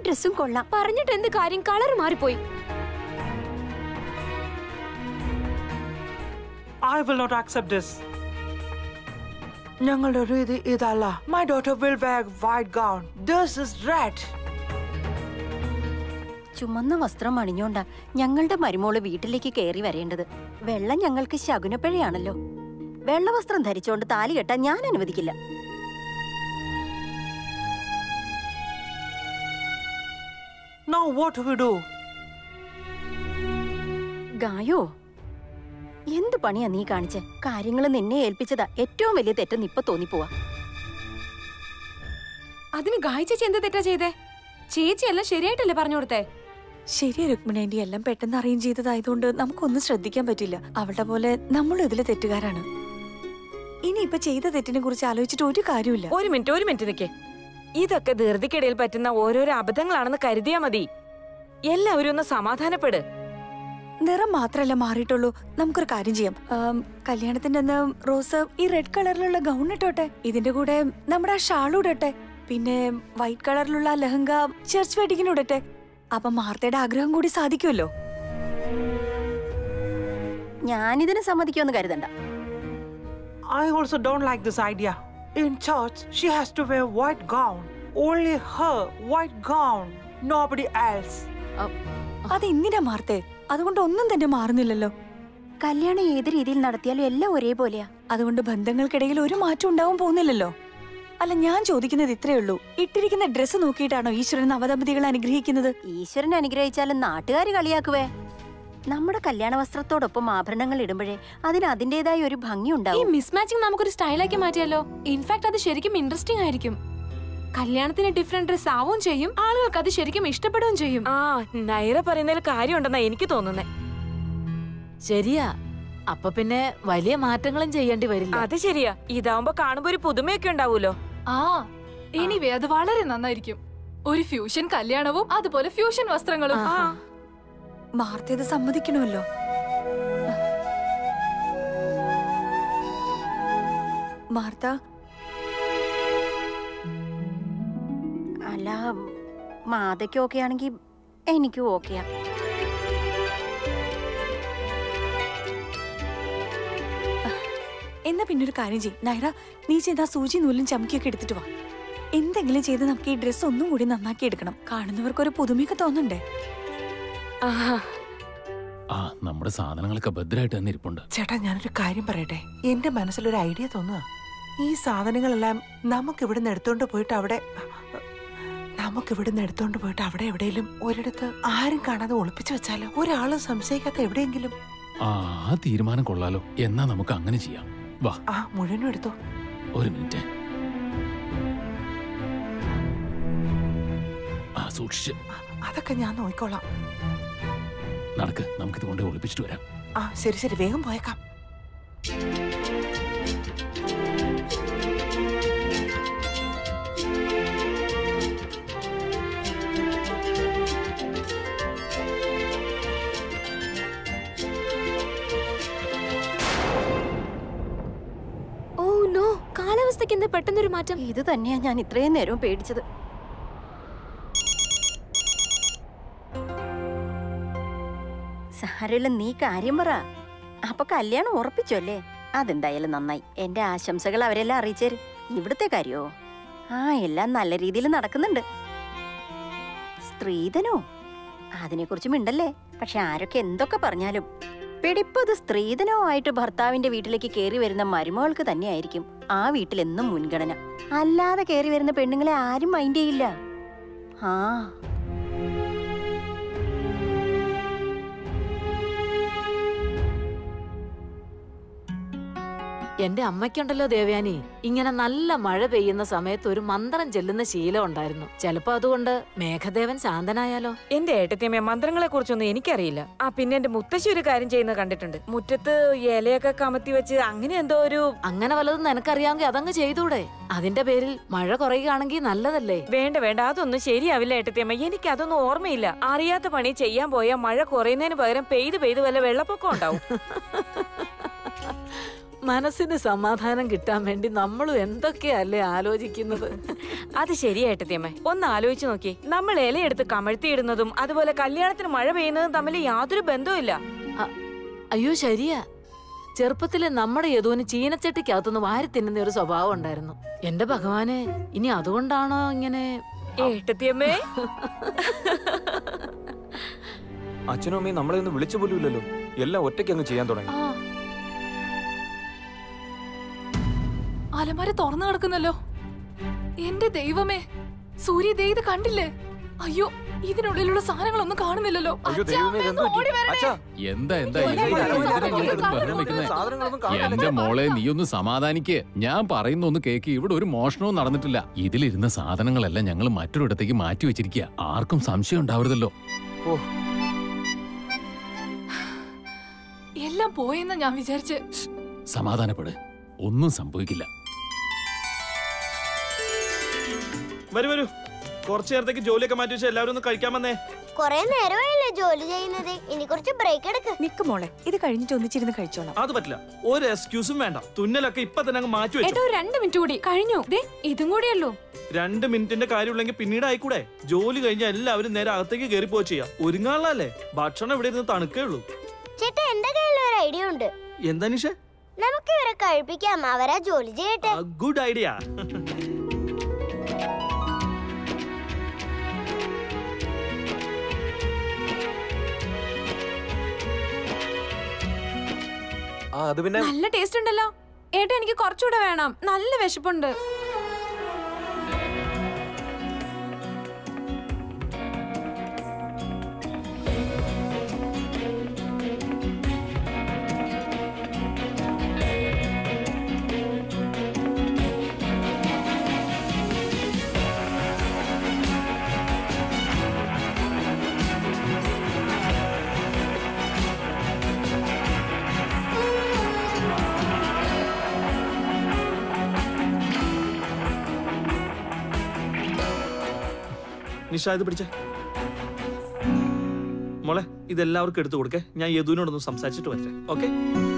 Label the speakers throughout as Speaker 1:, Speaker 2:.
Speaker 1: ഡ്രസ്സും കൊള്ളാം
Speaker 2: പറഞ്ഞിട്ട് എന്ത് കാര്യം കളർ മാറിപ്പോയി
Speaker 3: I will not accept this. ഞങ്ങളുടെ രീതി ഇതല്ല my daughter will wear white gown this is red
Speaker 1: ചുമന്ന വസ്ത്രം അണിഞ്ഞോണ്ടാ ഞങ്ങളുടെ മരുമോള് വീട്ടിലേക്ക് കയറി വരേണ്ടത് വെള്ളം ഞങ്ങൾക്ക് ശകുനപ്പഴയാണല്ലോ വെള്ളവസ്ത്രം ധരിച്ചോണ്ട് താലി കെട്ടാൻ ഞാൻ അനുവദിക്കില്ല
Speaker 3: നൗ വാട്ട് വി ഡു
Speaker 1: ഗായോ എന്ത് പണിയാ നീ കാണിച്ചേ കാര്യങ്ങൾ നിന്നെ ഏൽപ്പിച്ചതാ ഏറ്റവും വലിയ തെറ്റെന്ന് ഇപ്പൊ തോന്നിപ്പോവാ
Speaker 2: അതിന് ഗായ ചേച്ചി എന്ത് തെറ്റാ ചെയ്തേ ചേച്ചി എല്ലാം ശരിയായിട്ടല്ലേ പറഞ്ഞു കൊടുത്തേ
Speaker 4: ശരിയാ രുക്മിണേന്റെ എല്ലാം പെട്ടെന്ന് അറേഞ്ച് ചെയ്തതായതുകൊണ്ട് നമുക്കൊന്നും ശ്രദ്ധിക്കാൻ പറ്റില്ല അവളുടെ പോലെ നമ്മളും ഇതിലെ തെറ്റുകാരാണ് ഇനി ഇപ്പൊ ചെയ്ത തെറ്റിനെ കുറിച്ച് ആലോചിച്ചിട്ട് ഒരു കാര്യമില്ല
Speaker 5: ഒരു മിനിറ്റ് ഒരു മിനിറ്റ് നിൽക്കേ ഇതൊക്കെ ധൃതിക്കിടയിൽ പറ്റുന്ന ഓരോരോ അബദ്ധങ്ങളാണെന്ന് കരുതിയാ മതി എല്ലാവരും ഒന്ന് സമാധാനപ്പെട്
Speaker 4: നിറം മാത്രല്ല മാറിയിട്ടുള്ളൂ നമുക്കൊരു കാര്യം ചെയ്യാം ആം, കല്യാണത്തിന്റെ അന്ന് റോസ് ഈ റെഡ് കളറിലുള്ള ഗൗൺ ഇട്ടോട്ടെ ഇതിന്റെ കൂടെ നമ്മുടെ ആ ഷാളും ഇടട്ടെ പിന്നെ വൈറ്റ് കളറിലുള്ള ആ ലഹങ്ക ചർച്ച് വെഡിങ്ങിന് ഇടട്ടെ അപ്പൊ മാർത്തയുടെ ആഗ്രഹം കൂടി സാധിക്കുമല്ലോ
Speaker 1: ഞാനിതിന് സമ്മതിക്കുമെന്ന് കരുതണ്ട
Speaker 3: I also don't like this idea. In church, she has to wear white gown. Only her white gown. Nobody else.
Speaker 4: അത് എന്തിനാ മാർത്തേ അതുകൊണ്ട് ഒന്നും തന്നെ മാറുന്നില്ലല്ലോ
Speaker 1: കല്യാണം ഏത് രീതിയിൽ നടത്തിയാലും എല്ലാം ഒരേപോലെയാ
Speaker 4: അതുകൊണ്ട് ബന്ധങ്ങൾക്കിടയിൽ ഒരു മാറ്റം ഉണ്ടാവാൻ പോകുന്നില്ലല്ലോ അല്ല ഞാൻ ചോദിക്കുന്നത് ഇത്രയേ ഉള്ളൂ ഇട്ടിരിക്കുന്ന ഡ്രസ്സ് നോക്കിയിട്ടാണോ ഈശ്വരൻ നവദമ്പതികളെ അനുഗ്രഹിക്കുന്നത്
Speaker 1: ഈശ്വരൻ അനുഗ്രഹിച്ചാലും നാട്ടുകാർ കളിയാക്കുവേ നമ്മുടെ കല്യാണ വസ്ത്രത്തോടൊപ്പം ആഭരണങ്ങൾ ഇടുമ്പോഴേ അതിന് അതിന്റേതായ ഒരു ഭംഗി
Speaker 2: ഈ
Speaker 1: ഉണ്ടാവും
Speaker 2: മിസ്മാച്ചിങ് നമുക്കൊരു സ്റ്റൈലാക്കി മാറ്റിയാലോ ഇൻഫാക്ട് അത് ശരിക്കും ഇൻട്രസ്റ്റിംഗ് ആയിരിക്കും കല്യാണത്തിന് ഡിഫറെന്റ് ഡ്രസ് ആവുകയും ചെയ്യും ആളുകൾക്ക് അത് ശരിക്കും ഇഷ്ടപ്പെടുകയും ചെയ്യും
Speaker 5: ആ നൈറ പറയുന്നതിൽ കാര്യമുണ്ടെന്നാ എനിക്ക് തോന്നുന്നേ
Speaker 6: ശരിയാ അപ്പൊ പിന്നെ വലിയ മാറ്റങ്ങളും ചെയ്യേണ്ടി വരില്ല
Speaker 5: അത് ശരിയാ ഇതാവുമ്പോ കാണുമ്പോ ഒരു പുതുമയൊക്കെ ഉണ്ടാവൂലോ
Speaker 7: ആ എനിവേ അത് വളരെ നന്നായിരിക്കും ഒരു ഫ്യൂഷൻ കല്യാണവും അതുപോലെ ഫ്യൂഷൻ വസ്ത്രങ്ങളും
Speaker 5: ആ
Speaker 4: മാർത്ത ഇത് സമ്മതിക്കണമല്ലോ മാർത്ത
Speaker 1: അല്ല മാതയ്ക്കും ഓക്കെ ആണെങ്കിൽ എനിക്കും ഓക്കെയാ
Speaker 4: എന്നാ പിന്നെ ഒരു കാര്യം ചെയ്യും നൈറ നീ ചെയ്ത ആ സൂചി നൂലും ചമക്കിയൊക്കെ എടുത്തിട്ട് വാ എന്തെങ്കിലും ചെയ്ത് നമുക്ക് ഈ ഡ്രസ്സ് ഒന്നും കൂടി നന്നാക്കി എടുക്കണം കാണുന്നവർക്ക് ഒരു പുതുമയൊക്കെ തോന്നണ്ടേ
Speaker 5: ആഹാ.
Speaker 8: ആ നമ്മുടെ സാധനങ്ങളൊക്കെ ഭദ്രമായിട്ട് തന്നെ ഇരിപ്പുണ്ട്
Speaker 3: ചേട്ടാ ഞാനൊരു കാര്യം പറയട്ടെ എന്റെ മനസ്സിലൊരു ഐഡിയ തോന്നുക ഈ സാധനങ്ങളെല്ലാം നമുക്ക് ഇവിടുന്ന് എടുത്തോണ്ട് പോയിട്ട് അവിടെ നമുക്ക് ഇവിടുന്ന് എടുത്തോണ്ട് പോയിട്ട് അവിടെ എവിടെയെങ്കിലും ഒരിടത്ത് ആരും കാണാതെ ഒളിപ്പിച്ചു വെച്ചാലോ ഒരാളും സംശയിക്കാത്ത എവിടെയെങ്കിലും
Speaker 8: ആ ആ തീരുമാനം കൊള്ളാലോ എന്നാ നമുക്ക് അങ്ങനെ ചെയ്യാം വാ
Speaker 3: ആ മുഴുവനും എടുത്തോ
Speaker 8: ഒരു മിനിറ്റ് ആ സൂക്ഷിച്ച്
Speaker 3: അതൊക്കെ ഞാൻ നോക്കിക്കോളാം
Speaker 8: നടക്ക് നമുക്കിത് കൊണ്ട് ഒളിപ്പിച്ചിട്ട് വരാം
Speaker 3: ആ ശരി ശരി വേഗം പോയേക്കാം
Speaker 2: ഓ നോ കാലാവസ്ഥയ്ക്ക് എന്താ പെട്ടെന്നൊരു മാറ്റം
Speaker 1: ഇത് തന്നെയാ ഞാൻ ഇത്രയും നേരവും പേടിച്ചത് സാരമില്ല നീ കാര്യം പറ അപ്പൊ കല്യാണം ഉറപ്പിച്ചല്ലേ അതെന്തായാലും നന്നായി എന്റെ ആശംസകൾ അവരെല്ലാം അറിയിച്ചേര് ഇവിടുത്തെ കാര്യോ ആ എല്ലാം നല്ല രീതിയിൽ നടക്കുന്നുണ്ട് സ്ത്രീധനോ അതിനെക്കുറിച്ച് മിണ്ടല്ലേ പക്ഷെ ആരൊക്കെ എന്തൊക്കെ പറഞ്ഞാലും പിടിപ്പത് സ്ത്രീധനവുമായിട്ട് ഭർത്താവിന്റെ വീട്ടിലേക്ക് കയറി വരുന്ന മരുമകൾക്ക് തന്നെയായിരിക്കും ആ വീട്ടിൽ എന്നും മുൻഗണന അല്ലാതെ കയറി വരുന്ന പെണ്ണുങ്ങളെ ആരും മൈൻഡ് ചെയ്യില്ല ആ
Speaker 6: എന്റെ അമ്മയ്ക്കുണ്ടല്ലോ ദേവയാനി ഇങ്ങനെ നല്ല മഴ പെയ്യുന്ന സമയത്ത് ഒരു മന്ത്രം ചെല്ലുന്ന ശീലം ഉണ്ടായിരുന്നു ചിലപ്പോ അതുകൊണ്ട് മേഘദേവൻ ശാന്തനായാലോ
Speaker 5: എന്റെ ഏട്ടത്തിയമ്മ മന്ത്രങ്ങളെ കുറിച്ചൊന്നും എനിക്കറിയില്ല ആ പിന്നെ എന്റെ മുത്തശ്ശി ഒരു കാര്യം ചെയ്യുന്നത് കണ്ടിട്ടുണ്ട് മുറ്റത്ത് ഇലയൊക്കെ കമത്തി വെച്ച് അങ്ങനെ എന്തോ ഒരു
Speaker 6: അങ്ങനെ വല്ലതും നിനക്കറിയാമെങ്കിൽ അതങ്ങ് ചെയ്തൂടെ അതിന്റെ പേരിൽ മഴ കുറയുകയാണെങ്കിൽ നല്ലതല്ലേ
Speaker 5: വേണ്ട വേണ്ട അതൊന്നും ശരിയാവില്ല ഏട്ടത്തിയമ്മ എനിക്ക് അതൊന്നും ഓർമ്മയില്ല അറിയാത്ത പണി ചെയ്യാൻ പോയാൽ മഴ കുറയുന്നതിന് പകരം പെയ്ത് പെയ്ത് വല്ല വെള്ളപ്പൊക്കം ഉണ്ടാവും
Speaker 6: മനസ്സിന് സമാധാനം കിട്ടാൻ വേണ്ടി നമ്മളും എന്തൊക്കെയല്ലേ ആലോചിക്കുന്നത്
Speaker 5: അത് ശരിയായിട്ടത്തിയമ്മേ ഒന്ന് ആലോചിച്ച് നോക്കി നമ്മൾ ഇലയെടുത്ത് കമഴ്ത്തിയിടുന്നതും അതുപോലെ കല്യാണത്തിന് മഴ പെയ്യുന്നതും തമ്മിൽ യാതൊരു ബന്ധവുമില്ല
Speaker 6: അ- അയ്യോ ശരിയാ ചെറുപ്പത്തില് നമ്മുടെ യദുവിന് ചീനച്ചട്ടിക്കകത്തുനിന്ന് വാരി തിന്നുന്ന ഒരു സ്വഭാവം ഉണ്ടായിരുന്നു എന്റെ ഭഗവാനെ ഇനി അതുകൊണ്ടാണോ ഇങ്ങനെ
Speaker 5: ഏട്ടത്തിയമ്മേ
Speaker 9: അച്ഛനും അമ്മയും നമ്മളെ ഒന്നും വിളിച്ചു പോലും ഇല്ലല്ലോ എല്ലാം ഒറ്റയ്ക്ക് അങ്ങ് ചെയ്യാൻ തുടങ്ങി
Speaker 6: ആ,
Speaker 7: അലമാര തുറന്നു കിടക്കുന്നല്ലോ എന്റെ ദൈവമേ സൂര്യ ദേ ഇത് കണ്ടില്ലേ അയ്യോ ഇതിനുള്ളിലുള്ള സാധനങ്ങളൊന്നും കാണുന്നില്ലല്ലോ
Speaker 9: അയ്യോ
Speaker 7: അച്ഛാ,
Speaker 9: ദൈവമേ
Speaker 7: അമ്മേ,
Speaker 9: ഇതെന്ത്
Speaker 7: ഒന്ന് ഓടി
Speaker 9: പറ്റി?
Speaker 7: വരണേ.
Speaker 9: അച്ഛാ
Speaker 8: എന്താ എന്താ
Speaker 7: ഇല്ല,
Speaker 8: ഇതിനെ
Speaker 7: ഇല്ല,
Speaker 8: കുറിച്ച്
Speaker 7: ഇല്ല,
Speaker 8: എന്തിനാ
Speaker 7: ഇല്ല,
Speaker 8: ഇങ്ങനെ
Speaker 7: ഇല്ല,
Speaker 8: ബഹളം വെക്കുന്നെ?
Speaker 9: സാധനങ്ങളൊന്നും കാണില്ല.
Speaker 8: എന്റെ മോളെ നീ ഒന്ന് സമാധാനിക്ക് ഞാൻ പറയുന്ന ഒന്ന് കേക്ക് ഇവിടെ ഒരു മോഷണവും നടന്നിട്ടില്ല ഇതിലിരുന്ന സാധനങ്ങളെല്ലാം ഞങ്ങൾ മറ്റൊരിടത്തേക്ക് മാറ്റി വെച്ചിരിക്കുക ആർക്കും സംശയം ഉണ്ടാവരുതല്ലോ
Speaker 7: എല്ലാം പോയെന്നാ ഞാൻ വിചാരിച്ച്
Speaker 8: സമാധാനപ്പെട് ഒന്നും സംഭവിക്കില്ല
Speaker 10: വരൂ വരൂ കുറച്ചു നേരത്തേക്ക് ജോലിയൊക്കെ മാറ്റി വെച്ച് എല്ലാവരും ഒന്ന് കഴിക്കാൻ വന്നേ
Speaker 11: കൊറേ നേരമായില്ലേ ജോലി ചെയ്യുന്നത് ഇനി കുറച്ച് ബ്രേക്ക് എടുക്ക്
Speaker 4: നിക്ക് മോളെ ഇത് കഴിഞ്ഞിട്ട് ഒന്നിച്ചിരുന്ന് കഴിച്ചോളാം
Speaker 10: അത് പറ്റില്ല ഒരു എക്സ്ക്യൂസും വേണ്ട തുന്നലൊക്കെ ഇപ്പൊ തന്നെ അങ്ങ് മാറ്റി വെച്ചു
Speaker 2: ഏട്ടാ ഒരു രണ്ട് മിനിറ്റ് കൂടി കഴിഞ്ഞു ദേ ഇതും കൂടിയല്ലോ
Speaker 10: രണ്ട് മിനിറ്റിന്റെ കാര്യമുള്ളെങ്കിൽ പിന്നീട് ആയിക്കൂടെ ജോലി കഴിഞ്ഞാൽ എല്ലാവരും നേരെ അകത്തേക്ക് കയറി പോയി ചെയ്യാം ഒരുങ്ങാളല്ലേ ഭക്ഷണം ഇവിടെ ഇരുന്ന് തണുക്കേ ഉള്ളൂ
Speaker 11: ചേട്ടാ എന്റെ കയ്യിൽ ഒരു ഐഡിയ ഉണ്ട്
Speaker 10: എന്താ നിഷ
Speaker 11: നമുക്ക് ഇവരെ കഴിപ്പിക്കാം അവരാ ജോലി ചെയ്യട്ടെ
Speaker 10: ഗുഡ് ഐഡിയ
Speaker 9: ആ അത് പിന്നെ
Speaker 2: നല്ല ടേസ്റ്റ് ഉണ്ടല്ലോ ഏട്ടാ എനിക്ക് കുറച്ചുകൂടെ വേണം നല്ല വിശപ്പുണ്ട്
Speaker 10: നിഷ ഇത് പിടിച്ചേ മോളെ ഇതെല്ലാവർക്കും എടുത്തു കൊടുക്കേ ഞാൻ യദുവിനോടൊന്ന് സംസാരിച്ചിട്ട് വരട്ടെ okay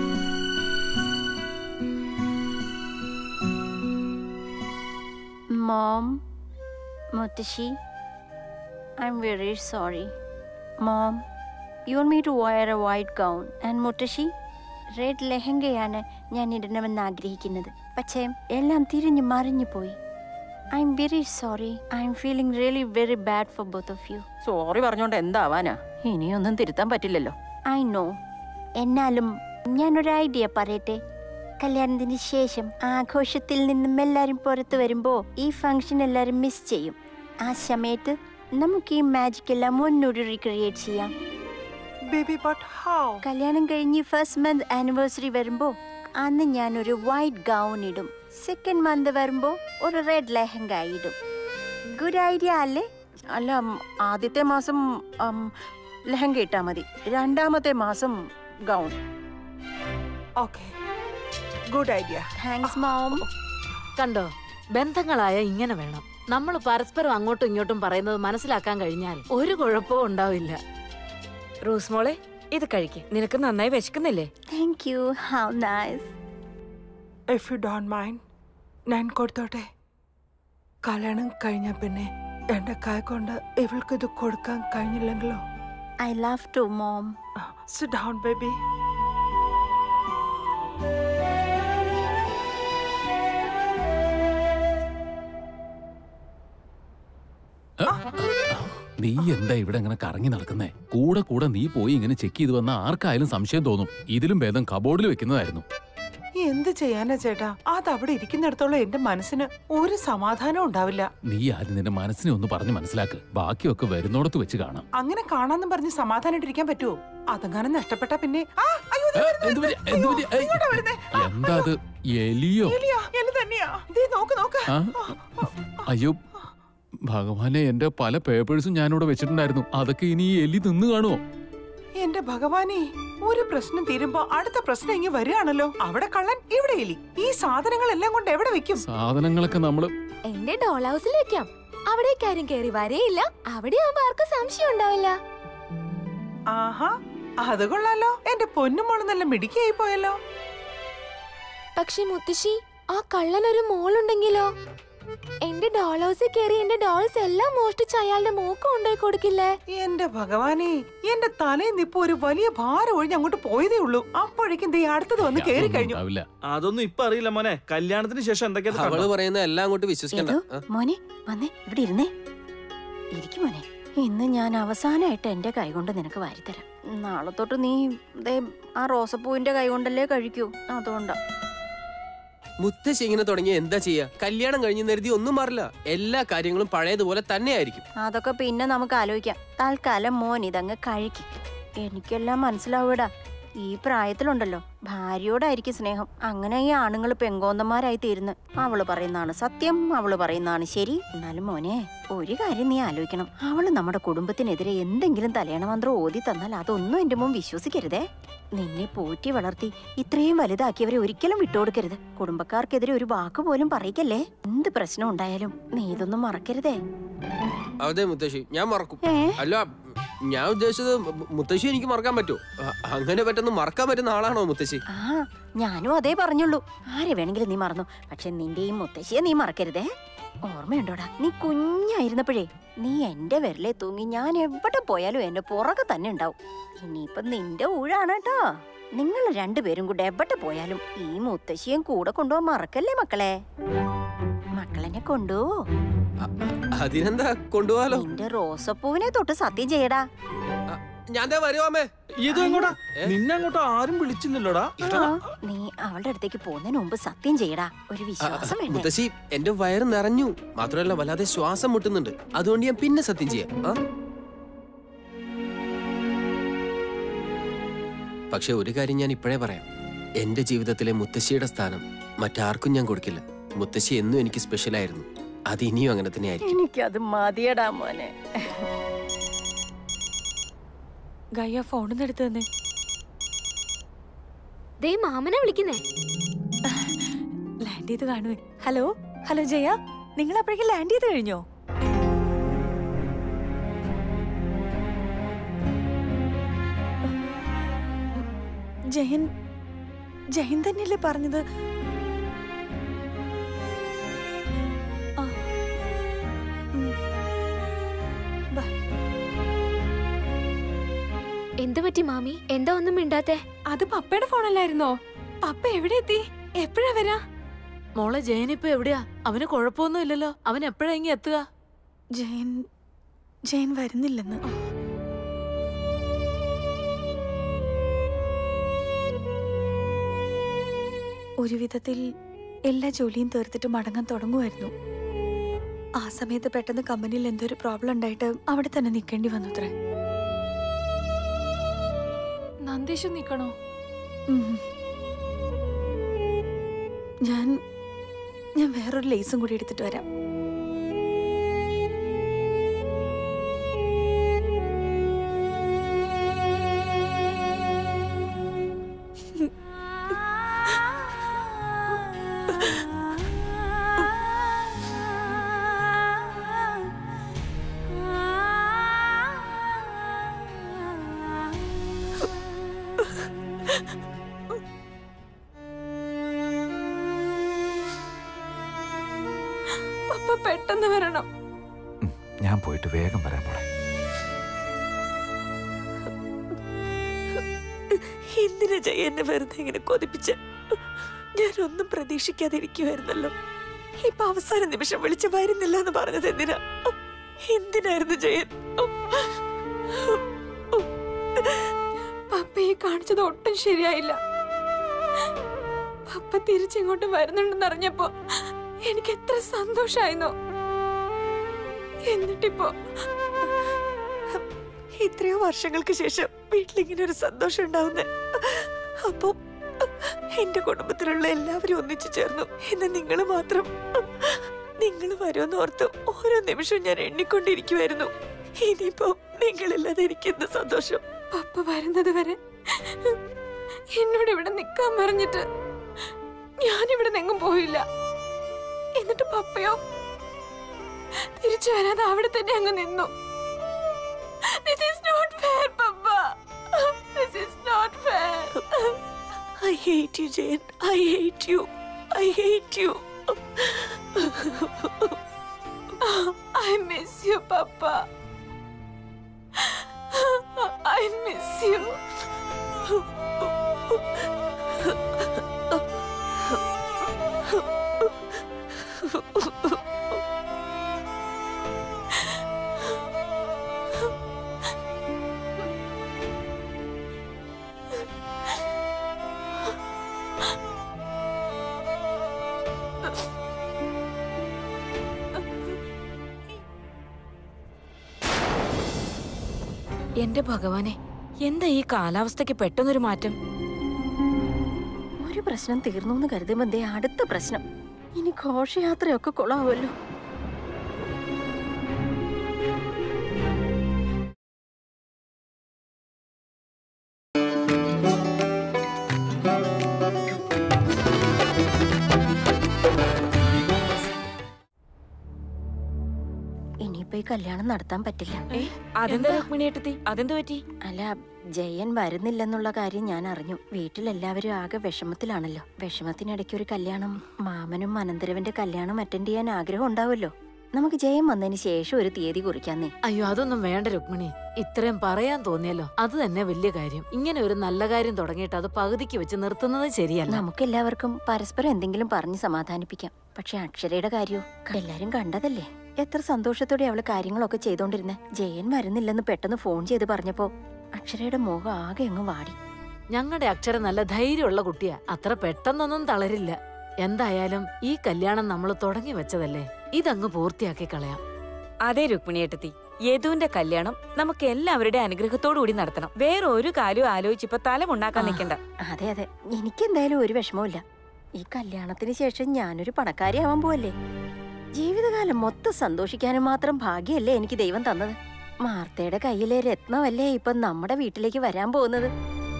Speaker 1: Mom, Mutashi, I'm very sorry. Mom, you want me to wear a white gown and Mutashi, red ലെഹങ്കയാണ് ഞാൻ ഇടണമെന്ന് ആഗ്രഹിക്കുന്നത് പക്ഷേ എല്ലാം തിരിഞ്ഞു മറിഞ്ഞു പോയി I'm very sorry I'm feeling really very bad for both of you sorry പറഞ്ഞോണ്ട് എന്താവാനാ ഇനിയൊന്നും തിരുത്താൻ പറ്റില്ലല്ലോ ഐ നോ എന്നാലും ഞാനൊരു ഐഡിയ പറയട്ടെ കല്യാണത്തിന് ശേഷം ആഘോഷത്തിൽ നിന്നും എല്ലാരും പുറത്തു വരുമ്പോ ഈ ഫംഗ്ഷൻ എല്ലാരും മിസ് ചെയ്യും ആ സമയത്ത് നമുക്ക് ഈ മാജിക് എല്ലാം ഒന്നുകൂടി റീക്രിയേറ്റ് ചെയ്യാം
Speaker 3: ബേബി ബട്ട് ഹൗ
Speaker 1: കല്യാണം കഴിഞ്ഞ് ഫസ്റ്റ് മന്ത് ആനിവേഴ്സറി വരുമ്പോ അന്ന് ഞാൻ ഒരു വൈറ്റ് ഗൗൺ ഇടും സെക്കൻഡ് മന്ത് വരുമ്പോ ഒരു റെഡ് ലെഹങ്ക ഇടും ഗുഡ് ഐഡിയ അല്ലേ അല്ല ഉം, ആദ്യത്തെ മാസം ഉം, ലെഹങ്ക ഇട്ടാ മതി രണ്ടാമത്തെ മാസം gown
Speaker 3: okay good idea
Speaker 1: thanks mom
Speaker 6: കണ്ടോ ബന്ധങ്ങളായ ഇങ്ങനെ വേണം നമ്മൾ പരസ്പരം അങ്ങോട്ടും ഇങ്ങോട്ടും പറയുന്നത് മനസ്സിലാക്കാൻ കഴിഞ്ഞാൽ ഒരു കുഴപ്പവും ഉണ്ടാവില്ല
Speaker 5: റോസ് മോളെ ഇത് കഴിക്ക് നിനക്ക് നന്നായി വിശക്കുന്നില്ലേ
Speaker 1: thank you how nice
Speaker 3: if you don't mind ഞാൻ കൊടുത്തോട്ടെ കല്യാണം കഴിഞ്ഞ പിന്നെ എന്റെ കൈ കൊണ്ട് ഇവൾക്ക് ഇത് കൊടുക്കാൻ കഴിഞ്ഞില്ലെങ്കിലോ
Speaker 1: I love too mom
Speaker 3: sit down baby
Speaker 8: നീ എന്താ ഇവിടെ ഇങ്ങനെ കറങ്ങി നടക്കുന്നേ കൂടെ കൂടെ നീ പോയി ഇങ്ങനെ ചെക്ക് ചെയ്ത് വന്ന ആർക്കായാലും സംശയം തോന്നും ഇതിലും ഭേദം കബോർഡിൽ വെക്കുന്നതായിരുന്നു
Speaker 3: എന്ത് ചെയ്യാനാ ചേട്ടാ അത് അവിടെ ഇരിക്കുന്നിടത്തോളം എന്റെ മനസ്സിന് ഒരു സമാധാനം ഉണ്ടാവില്ല
Speaker 8: നീ ആദ്യം നിന്റെ മനസ്സിനെ ഒന്ന് പറഞ്ഞ് മനസ്സിലാക്ക് ബാക്കിയൊക്കെ വരുന്നോടത്ത് വെച്ച് കാണാം
Speaker 3: അങ്ങനെ കാണാന്നും പറഞ്ഞ് സമാധാനായിട്ടിരിക്കാൻ പറ്റുമോ അതെങ്ങാനും നഷ്ടപ്പെട്ടാ പിന്നെ ആ, അയ്യോ, ദേ
Speaker 8: ഏ,
Speaker 3: വരുന്നു,
Speaker 8: എന്ത് പറ്റി?
Speaker 3: വരുന്നു.
Speaker 8: എന്ത്
Speaker 3: അയ്യോ,
Speaker 8: പറ്റി? ഏയ്.
Speaker 3: ഇങ്ങോട്ടാ വരുന്നേ. ആ,
Speaker 8: എന്താ അത് എലിയോ
Speaker 3: എലിയാ, എലി തന്നെയാ ദേ നോക്ക് നോക്ക്
Speaker 8: ആ? അയ്യോ ഭഗവാനെ എന്റെ പല പേപ്പേഴ്സും ഞാനിവിടെ വെച്ചിട്ടുണ്ടായിരുന്നു അതൊക്കെ ഇനി ഈ എലി നിന്ന് കാണുമോ
Speaker 3: എന്റെ ഭഗവാനെ ഒരു പ്രശ്നം തീരുമ്പോ അടുത്ത പ്രശ്നം ഇങ്ങ് വരികയാണല്ലോ അവിടെ കള്ളൻ ഇവിടെ എലി ഈ സാധനങ്ങളെല്ലാം കൊണ്ട് എവിടെ വെക്കും
Speaker 8: സാധനങ്ങളൊക്കെ നമ്മള്
Speaker 2: എന്റെ ഡോൾ ഹൗസിൽ വെക്കാം അവിടേക്കാരും കയറി വരേയില്ല അവിടെ ആവുമ്പോ ആർക്കും സംശയം ഉണ്ടാവില്ല
Speaker 3: ആഹാ അത് കൊള്ളാലോ എന്റെ പൊന്നുമോള് നല്ല മിടുക്കിയായി പോയല്ലോ
Speaker 2: പക്ഷെ മുത്തശ്ശി ആ കള്ളനൊരു മോളുണ്ടെങ്കിലോ എന്റെ ഡോൾ ഹൗസിൽ കയറി എന്റെ ഡോൾസ് എല്ലാം മോഷ്ടിച്ച് അയാളുടെ മൂക്ക് കൊണ്ടുപോയി കൊടുക്കില്ലേ
Speaker 3: എന്റെ ഭഗവാനെ എന്റെ തലേന്ന് ഇപ്പൊ ഒരു വലിയ ഭാരം ഒഴിഞ്ഞ് അങ്ങോട്ട് പോയതേ ഉള്ളൂ അപ്പോഴേക്കും ദേ അടുത്തത് വന്ന് കേറി
Speaker 8: അതൊന്നും
Speaker 3: കഴിഞ്ഞു
Speaker 8: ഉണ്ടാവില്ല
Speaker 10: അതൊന്നും ഇപ്പൊ അറിയില്ല മോനെ കല്യാണത്തിന് ശേഷം എന്തൊക്കെയാ
Speaker 12: അവള് പറയുന്ന എല്ലാം അങ്ങോട്ട് വിശ്വസിക്കണ്ട
Speaker 1: ഏതോ
Speaker 12: ആ.
Speaker 1: മോനെ വന്നേ ഇവിടെ ഇരുന്നേ ഇരിക്കും മോനെ ഇന്ന് ഞാൻ അവസാനമായിട്ട് എന്റെ കൈ കൊണ്ട് നിനക്ക് വാരിത്തരാം നാളെ തൊട്ട് നീ ദേ ആ റോസപ്പൂവിന്റെ കൈ കൊണ്ടല്ലേ കഴിക്കൂ അതുകൊണ്ടാ
Speaker 12: മുത്തശ്ശി ഇങ്ങനെ തുടങ്ങിയ എന്താ ചെയ്യാ കല്യാണം കഴിഞ്ഞ് കരുതി ഒന്നും മാറില്ല എല്ലാ കാര്യങ്ങളും പഴയതുപോലെ തന്നെയായിരിക്കും
Speaker 1: അതൊക്കെ പിന്നെ നമുക്ക് ആലോചിക്കാം തൽക്കാലം മോൻ ഇതങ്ങ് കഴിക്കും എനിക്കെല്ലാം മനസ്സിലാവൂടാ ഈ പ്രായത്തിലുണ്ടല്ലോ ഭാര്യയോടായിരിക്കും സ്നേഹം അങ്ങനെ ഈ ആണുങ്ങൾ പെങ്കോന്തന്മാരായി തീരുന്നു അവള് പറയുന്നതാണ് സത്യം അവള് പറയുന്നതാണ് ശരി എന്നാലും മോനെ ഒരു കാര്യം നീ ആലോചിക്കണം അവള് നമ്മുടെ കുടുംബത്തിനെതിരെ എന്തെങ്കിലും തലയണ മന്ത്രം ഓതി തന്നാൽ അതൊന്നും എന്റെ മുൻ വിശ്വസിക്കരുതേ നിന്നെ പോറ്റി വളർത്തി ഇത്രയും വലുതാക്കിയവരെ ഒരിക്കലും വിട്ടുകൊടുക്കരുത് കുടുംബക്കാർക്കെതിരെ ഒരു വാക്ക് പോലും പറയിക്കല്ലേ എന്ത് പ്രശ്നം ഉണ്ടായാലും നീ ഇതൊന്നും മറക്കരുതേ
Speaker 12: അതെ മുത്തശ്ശി ഞാൻ മറക്കും
Speaker 1: ഏ
Speaker 12: അല്ല ഞാൻ ഉദ്ദേശിച്ചത് മു- മുത്തശ്ശി എനിക്ക് മറക്കാൻ പറ്റുമോ അ- അങ്ങനെ പറ്റുന്ന മറക്കാൻ പറ്റുന്ന ആളാണോ മുത്തശ്ശി
Speaker 1: ആ ഞാനും അതേ പറഞ്ഞുള്ളൂ ആരെ വേണമെങ്കിലും നീ മറന്നു പക്ഷെ നിന്റെ ഈ മുത്തശ്ശിയെ നീ മറക്കരുതേ ഓർമ്മയുണ്ടോടാ നീ കുഞ്ഞായിരുന്നപ്പോഴേ നീ എന്റെ വിരലെ തൂങ്ങി ഞാൻ എവിടെ പോയാലും എന്റെ പുറകെ തന്നെ ഉണ്ടാവും ഇനിയിപ്പൊ നിന്റെ ഊഴാണ് കേട്ടോ നിങ്ങൾ രണ്ടുപേരും കൂടെ എവിടെ പോയാലും ഈ മുത്തശ്ശിയും കൂടെ കൊണ്ടുപോകാൻ മറക്കല്ലേ മക്കളെ മക്കളെന്നെ കൊണ്ടുപോ
Speaker 12: അതിനെന്താ കൊണ്ടുപോവാലോ
Speaker 1: നിന്റെ റോസപ്പൂവിനെ തൊട്ട് സത്യം ചെയ്യടാ
Speaker 12: ഞാൻ ദേ വരുവാമേ
Speaker 10: ഇത് എങ്ങോട്ടാ നിന്നെ അങ്ങോട്ട് ആരും വിളിച്ചില്ലല്ലോടാ
Speaker 1: ആ, നീ അവളുടെ അടുത്തേക്ക് പോകുന്നതിന് മുമ്പ് സത്യം ചെയ്യടാ ഒരു വിശ്വാസം വേണ്ടേ
Speaker 12: മുത്തശ്ശി എന്റെ വയറ് നിറഞ്ഞു മാത്രമല്ല വല്ലാതെ ശ്വാസം മുട്ടുന്നുണ്ട് അതുകൊണ്ട് ഞാൻ പിന്നെ സത്യം ചെയ്യാം ആ? പക്ഷെ ഒരു കാര്യം ഞാൻ ഇപ്പോഴേ പറയാം എന്റെ ജീവിതത്തിലെ മുത്തശ്ശിയുടെ സ്ഥാനം മറ്റാർക്കും ഞാൻ കൊടുക്കില്ല മുത്തശ്ശി എന്നും എനിക്ക് സ്പെഷ്യൽ ആയിരുന്നു അത് ഇനിയും അങ്ങനെ തന്നെ ആയിരിക്കും
Speaker 1: എനിക്കത് മതിയടാ മോനെ
Speaker 4: ഗയ്യ ഫോണിന്ന് എടുത്തു തന്നെ
Speaker 2: ദേ മാമനെ വിളിക്കുന്നേ
Speaker 4: ലാൻഡ് ചെയ്ത് കാണുവേ ഹലോ ഹലോ ജയ നിങ്ങൾ അപ്പോഴേക്കും ലാൻഡ് ചെയ്ത് കഴിഞ്ഞോ ജയൻ ജയൻ തന്നെയല്ലേ പറഞ്ഞത് ആ. ഉം. ബൈ.
Speaker 2: എന്ത് പറ്റി മാമി എന്താ ഒന്നും മിണ്ടാത്തെ
Speaker 7: അത് പപ്പയുടെ ഫോണല്ലായിരുന്നോ പപ്പ എവിടെ എത്തി എപ്പോഴാ വരാ
Speaker 6: മോളെ ജയനിപ്പോ എവിടെയാ അവന് കുഴപ്പമൊന്നും ഇല്ലല്ലോ അവൻ എപ്പോഴാ ഇങ്ങ് എത്തുക
Speaker 4: ജയൻ ജയൻ വരുന്നില്ലെന്ന് ഒരു വിധത്തിൽ എല്ലാ ജോലിയും തീർത്തിട്ട് മടങ്ങാൻ തുടങ്ങുമായിരുന്നു ആ സമയത്ത് പെട്ടെന്ന് കമ്പനിയിൽ എന്തോ ഒരു പ്രോബ്ലം ഉണ്ടായിട്ട് അവിടെ തന്നെ നിൽക്കേണ്ടി വന്നു അത്രേ
Speaker 7: നന്ദേശം നിക്കണോ
Speaker 4: ഉം. ഞാൻ ഞാൻ വേറൊരു ലേസും കൂടി എടുത്തിട്ട് വരാം
Speaker 7: പപ്പ പെട്ടെന്ന് വരണം
Speaker 13: ഞാൻ പോയിട്ട് വേഗം വരാൻ പോണേ
Speaker 4: എന്തിനാ ജയ എന്നെ വെറുതെ ഇങ്ങനെ കൊതിപ്പിച്ച് ഞാനൊന്നും പ്രതീക്ഷിക്കാതെ ഇരിക്കുമായിരുന്നല്ലോ ഇപ്പൊ അവസാന നിമിഷം വിളിച്ച് വരുന്നില്ല എന്ന് പറഞ്ഞത് എന്തിനാ എന്തിനായിരുന്നു ജയൻ
Speaker 7: പപ്പ ഈ കാണിച്ചത് ഒട്ടും ശരിയായില്ല പപ്പ തിരിച്ചിങ്ങോട്ട് വരുന്നുണ്ടെന്ന് അറിഞ്ഞപ്പോ എനിക്ക് എത്ര സന്തോഷായിരുന്നു എന്നിട്ടിപ്പോ
Speaker 4: എത്രയോ വർഷങ്ങൾക്ക് ശേഷം വീട്ടിലിങ്ങനെ ഒരു സന്തോഷം ഉണ്ടാവുന്നേ അപ്പൊ എന്റെ കുടുംബത്തിലുള്ള എല്ലാവരും ഒന്നിച്ചു ചേർന്നു എന്ന് നിങ്ങൾ മാത്രം നിങ്ങൾ വരുമെന്ന് ഓർത്ത് ഓരോ നിമിഷവും ഞാൻ എണ്ണിക്കൊണ്ടിരിക്കുമായിരുന്നു ഇനിയിപ്പോ നിങ്ങളില്ലാതെ എനിക്ക് എന്ത് സന്തോഷം
Speaker 7: പപ്പ വരുന്നത് വരെ എന്നോട് ഇവിടെ നിക്കാൻ പറഞ്ഞിട്ട് ഞാനിവിടെ നിങ്ങും പോയില്ല എന്നിട്ട് പപ്പയോ തിരിച്ചു വരാതെ അവിടെ തന്നെ അങ്ങ് നിന്നു This is not fair, പപ്പ. This is not fair.
Speaker 4: I hate you Jayan I hate you I hate you
Speaker 7: I miss you, Papa. I miss you.
Speaker 5: എന്റെ ഭഗവാനെ എന്താ ഈ കാലാവസ്ഥയ്ക്ക് പെട്ടെന്നൊരു മാറ്റം
Speaker 1: ഒരു പ്രശ്നം തീർന്നു എന്ന് കരുതുമ്പോ ദേ അടുത്ത പ്രശ്നം ഇനി ഘോഷയാത്രയൊക്കെ കൊള്ളാവുമല്ലോ ഇനിയിപ്പോ ഈ കല്യാണം നടത്താൻ പറ്റില്ല
Speaker 5: അതെന്താ രുക്മിണിയേട്ടത്തി അതെന്ത് പറ്റി
Speaker 1: അല്ല ജയൻ വരുന്നില്ലെന്നുള്ള കാര്യം ഞാൻ അറിഞ്ഞു വീട്ടിലെല്ലാവരും ആകെ വിഷമത്തിലാണല്ലോ വിഷമത്തിനിടയ്ക്ക് ഒരു കല്യാണം മാമനും അനന്തരവന്റെ കല്യാണം അറ്റൻഡ് ചെയ്യാൻ ആഗ്രഹം ഉണ്ടാവുമല്ലോ നമുക്ക് ജയൻ വന്നതിന് ശേഷം ഒരു തീയതി കുറിക്കാന്നേ
Speaker 6: അയ്യോ അതൊന്നും വേണ്ട രുക്മിണി ഇത്രയും പറയാൻ തോന്നിയല്ലോ അത് തന്നെ വലിയ കാര്യം ഇങ്ങനെ ഒരു നല്ല കാര്യം തുടങ്ങിയിട്ട് അത് പകുതിക്ക് വെച്ച് നിർത്തുന്നത് ശരിയല്ല
Speaker 1: നമുക്ക് എല്ലാവർക്കും പരസ്പരം എന്തെങ്കിലും പറഞ്ഞ് സമാധാനിപ്പിക്കാം പക്ഷെ അക്ഷരയുടെ കാര്യവും എല്ലാരും കണ്ടതല്ലേ എത്ര സന്തോഷത്തോടെ അവള് കാര്യങ്ങളൊക്കെ ചെയ്തോണ്ടിരുന്നെ ജയൻ വരുന്നില്ലെന്ന് പെട്ടെന്ന് ഫോൺ ചെയ്ത് പറഞ്ഞപ്പോ അക്ഷരയുടെ മുഖം ആകെ അങ്ങ് വാടി
Speaker 6: ഞങ്ങളുടെ അക്ഷരം നല്ല ധൈര്യമുള്ള കുട്ടിയാ അത്ര പെട്ടെന്നൊന്നും തളരില്ല എന്തായാലും ഈ കല്യാണം നമ്മൾ തുടങ്ങി വെച്ചതല്ലേ ഇതങ്ങ് പൂർത്തിയാക്കി കളയാം
Speaker 5: അതെ രുക്മിണിയേട്ടത്തി യദുവിന്റെ കല്യാണം നമുക്ക് എല്ലാവരുടെ അനുഗ്രഹത്തോടു കൂടി നടത്തണം വേറെ ഒരു കാര്യവും ആലോചിച്ചിപ്പോ തലമുണ്ടാക്കാൻ നിൽക്കണ്ട
Speaker 1: അതെ അതെ എനിക്കെന്തായാലും ഒരു വിഷമവുമില്ല ഈ കല്യാണത്തിന് ശേഷം ഞാനൊരു പണക്കാരിയാവാൻ പോവല്ലേ ജീവിതകാലം മൊത്തം സന്തോഷിക്കാനും മാത്രം ഭാഗ്യമല്ലേ എനിക്ക് ദൈവം തന്നത് മാർത്തയുടെ കയ്യിലെ രത്നമല്ലേ ഇപ്പൊ നമ്മുടെ വീട്ടിലേക്ക് വരാൻ പോകുന്നത്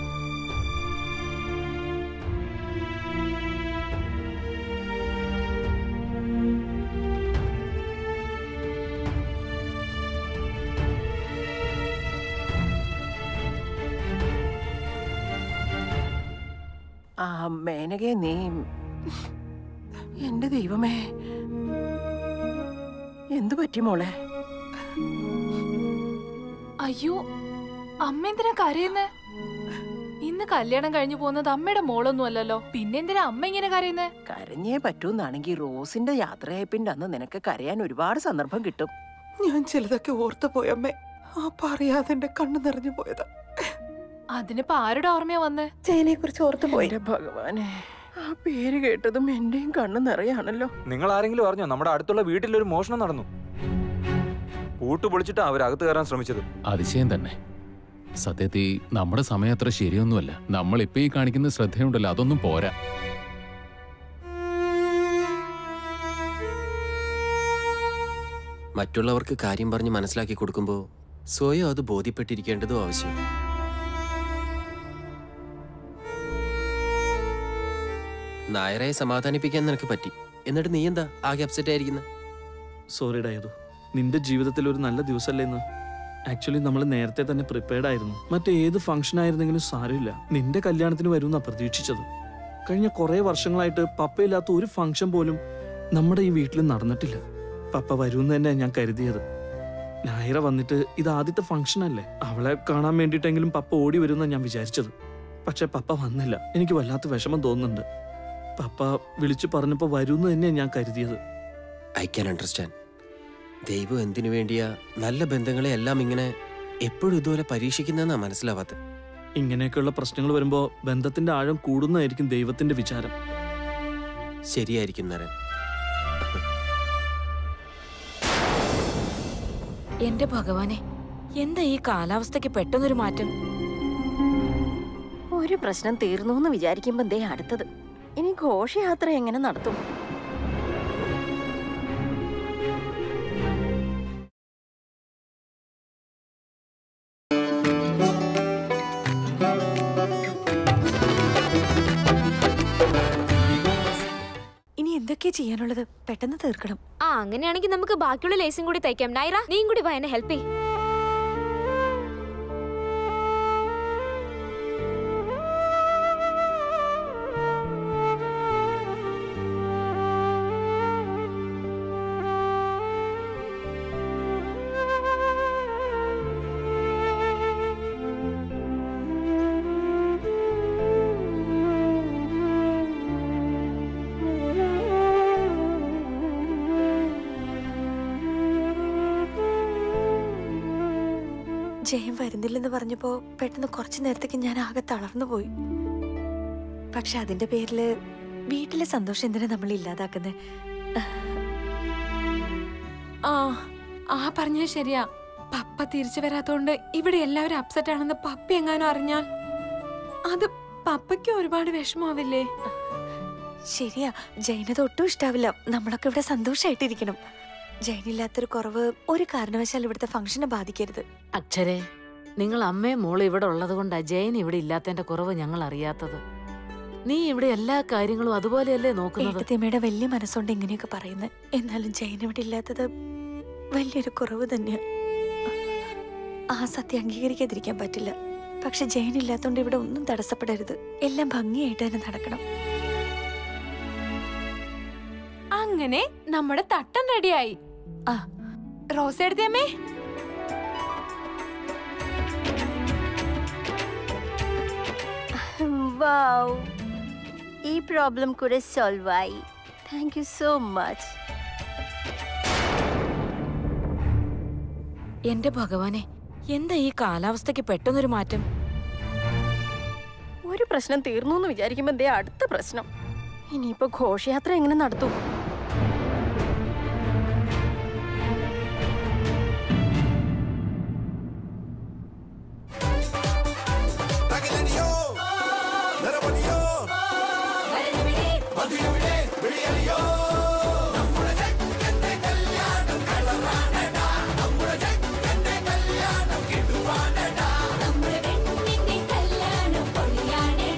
Speaker 3: ആ മേനകെ നീ എന്റെ ദൈവമേ എന്തു പറ്റി മോളെ
Speaker 7: അയ്യോ അമ്മ എന്തിനാ കരയുന്നേ ഇന്ന് കല്യാണം കഴിഞ്ഞു പോകുന്നത് അമ്മയുടെ മോളൊന്നും അല്ലല്ലോ പിന്നെന്തിനാ അമ്മ ഇങ്ങനെ കരയുന്നേ
Speaker 3: കരഞ്ഞേ പറ്റൂന്നാണെങ്കിൽ റോസിന്റെ യാത്രയപ്പിന്റെ അന്ന് നിനക്ക് കരയാൻ ഒരുപാട് സന്ദർഭം കിട്ടും ഞാൻ ചിലതൊക്കെ ഓർത്തു പോയമ്മേ ആ പറയാതെ എന്റെ കണ്ണു നിറഞ്ഞു പോയതാ
Speaker 7: അതിനിപ്പോ ആരുടെ ഓർമ്മയാ വന്നേ
Speaker 3: ജയനെ കുറിച്ച് ഓർത്തു പോയി ഭഗവാനെ ആ പേര് കേട്ടതും എന്റെയും കണ്ണു നിറയാണല്ലോ
Speaker 9: നിങ്ങൾ ആരെങ്കിലും അറിഞ്ഞോ നമ്മുടെ അടുത്തുള്ള വീട്ടിലൊരു മോഷണം നടന്നു പൂട്ട് പൊളിച്ചിട്ടാ അവരകത്ത് കയറാൻ ശ്രമിച്ചത്
Speaker 8: അതിശയം തന്നെ സത്യത്തിൽ നമ്മുടെ സമയം അത്ര ശരിയൊന്നുമല്ല നമ്മൾ ഇപ്പൊ ഈ കാണിക്കുന്ന ശ്രദ്ധയുണ്ടല്ലോ അതൊന്നും പോരാ
Speaker 12: മറ്റുള്ളവർക്ക് കാര്യം പറഞ്ഞ് മനസ്സിലാക്കി കൊടുക്കുമ്പോൾ സ്വയം അത് ബോധ്യപ്പെട്ടിരിക്കേണ്ടതും ആവശ്യം നായരെ സമാധാനിപ്പിക്കാൻ നിനക്ക് പറ്റി എന്നിട്ട് നീ എന്താ ആകെ അപ്സെറ്റ് ആയിരിക്കുന്നത്
Speaker 10: സോറി ഡയതു നിന്റെ ജീവിതത്തിൽ ഒരു നല്ല ദിവസമല്ലേ ഇന്ന് ആക്ച്വലി നമ്മൾ നേരത്തെ തന്നെ പ്രിപ്പയർഡ് ആയിരുന്നു മറ്റേത് ഫംഗ്ഷൻ ആയിരുന്നെങ്കിലും സാരമില്ല നിന്റെ കല്യാണത്തിന് വരുമെന്നാ പ്രതീക്ഷിച്ചത് കഴിഞ്ഞ കുറേ വർഷങ്ങളായിട്ട് പപ്പയില്ലാത്ത ഒരു ഫംഗ്ഷൻ പോലും നമ്മുടെ ഈ വീട്ടിൽ നടന്നിട്ടില്ല പപ്പ വരുമെന്ന് തന്നെ ഞാൻ കരുതിയത് നായര വന്നിട്ട് ഇത് ആദ്യത്തെ ഫംഗ്ഷൻ അല്ലേ അവളെ കാണാൻ വേണ്ടിയിട്ടെങ്കിലും പപ്പ ഓടി വരുമെന്നാണ് ഞാൻ വിചാരിച്ചത് പക്ഷെ പപ്പ വന്നില്ല എനിക്ക് വല്ലാത്ത വിഷമം തോന്നുന്നുണ്ട് പപ്പ വിളിച്ചു പറഞ്ഞപ്പോൾ വരുമെന്ന് തന്നെയാണ് ഞാൻ കരുതിയത്
Speaker 12: ഐ ക്യാൻ അണ്ടർസ്റ്റാൻഡ് ദൈവം എന്തിനു വേണ്ടിയാ നല്ല ബന്ധങ്ങളെ എല്ലാം ഇങ്ങനെ എപ്പോഴും ഇതുപോലെ പരീക്ഷിക്കുന്നതെന്നാ മനസ്സിലാവാത്ത
Speaker 10: ഇങ്ങനെയൊക്കെയുള്ള പ്രശ്നങ്ങൾ വരുമ്പോൾ ബന്ധത്തിന്റെ ആഴം കൂടുന്നതായിരിക്കും ദൈവത്തിന്റെ വിചാരം
Speaker 12: ശരിയായിരിക്കും നരൻ
Speaker 5: എന്റെ ഭഗവാനെ എന്താ ഈ കാലാവസ്ഥയ്ക്ക് പെട്ടെന്നൊരു മാറ്റം
Speaker 1: ഒരു പ്രശ്നം തീർന്നു എന്ന് വിചാരിക്കുമ്പോ ദേ അടുത്തത് ഇനി ഘോഷയാത്ര എങ്ങനെ നടത്തും
Speaker 4: ഇനി എന്തൊക്കെയാ ചെയ്യാനുള്ളത് പെട്ടെന്ന് തീർക്കണം
Speaker 14: ആ അങ്ങനെയാണെങ്കിൽ നമുക്ക് ബാക്കിയുള്ള ലേസും കൂടി തയ്ക്കാം നൈറ നീയും കൂടി വാ എന്നെ ഹെൽപ്പ് ചെയ്
Speaker 4: ജയം വരുന്നില്ലെന്ന് പറഞ്ഞപ്പോ പെട്ടെന്ന് കുറച്ചു നേരത്തേക്ക് ഞാൻ ആകെ തളർന്നു പോയി പക്ഷെ അതിന്റെ പേരില് വീട്ടിലെ സന്തോഷം എന്തിനാ നമ്മൾ ഇല്ലാതാക്കുന്നത്
Speaker 2: ആ ആ പറഞ്ഞത് ശരിയാ പപ്പ തിരിച്ചു വരാത്തോണ്ട് ഇവിടെ എല്ലാവരും അപ്സെറ്റ് ആണെന്ന് പപ്പ എങ്ങാനും അറിഞ്ഞാൽ അത് പപ്പയ്ക്ക് ഒരുപാട് വിഷമാവില്ലേ
Speaker 4: ശരിയാ ജയനത് ഒട്ടും ഇഷ്ടാവില്ല നമ്മളൊക്കെ ഇവിടെ സന്തോഷമായിട്ടിരിക്കണം ജയനില്ലാത്തൊരു കുറവ് ഒരു കാരണവശാൽ ഇവിടുത്തെ ഫംഗ്ഷനെ ബാധിക്കരുത്
Speaker 6: അക്ഷരെ നിങ്ങൾ അമ്മയും മോളും ഇവിടെ ഉള്ളത് കൊണ്ടാ ജയൻ ഇവിടെ ഇല്ലാത്തതിന്റെ കുറവ് ഞങ്ങൾ അറിയാത്തത് നീ ഇവിടെ എല്ലാ കാര്യങ്ങളും അതുപോലെയല്ലേ നോക്കുന്നത്
Speaker 4: ഏട്ടത്തിയമ്മയുടെ വലിയ മനസ്സുകൊണ്ട് ഇങ്ങനെയൊക്കെ പറയുന്നത് എന്നാലും ജയൻ ഇവിടെ ഇല്ലാത്തത് വലിയൊരു കുറവ് തന്നെയാ ആ സത്യം അംഗീകരിക്കാതിരിക്കാൻ പറ്റില്ല പക്ഷെ ജയൻ ഇല്ലാത്തോണ്ട് ഇവിടെ ഒന്നും തടസ്സപ്പെടരുത് എല്ലാം ഭംഗിയായിട്ട് തന്നെ നടക്കണം
Speaker 2: അങ്ങനെ നമ്മുടെ തട്ടം റെഡിയായി
Speaker 4: ആ
Speaker 2: റോസ് എടുത്തമ്മേ
Speaker 1: വൗ ഈ പ്രോബ്ലം കൂടെ സോൾവ് ആയി താങ്ക് യു സോ മച്ച്
Speaker 5: എന്റെ ഭഗവാനെ എന്താ ഈ കാലാവസ്ഥയ്ക്ക് പെട്ടെന്നൊരു മാറ്റം
Speaker 1: ഒരു പ്രശ്നം തീർന്നു എന്ന് വിചാരിക്കുമ്പോ ദേ അടുത്ത പ്രശ്നം ഇനിയിപ്പോ ഘോഷയാത്ര എങ്ങനെ നടത്തും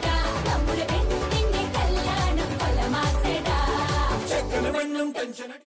Speaker 15: ടെൻഷൻ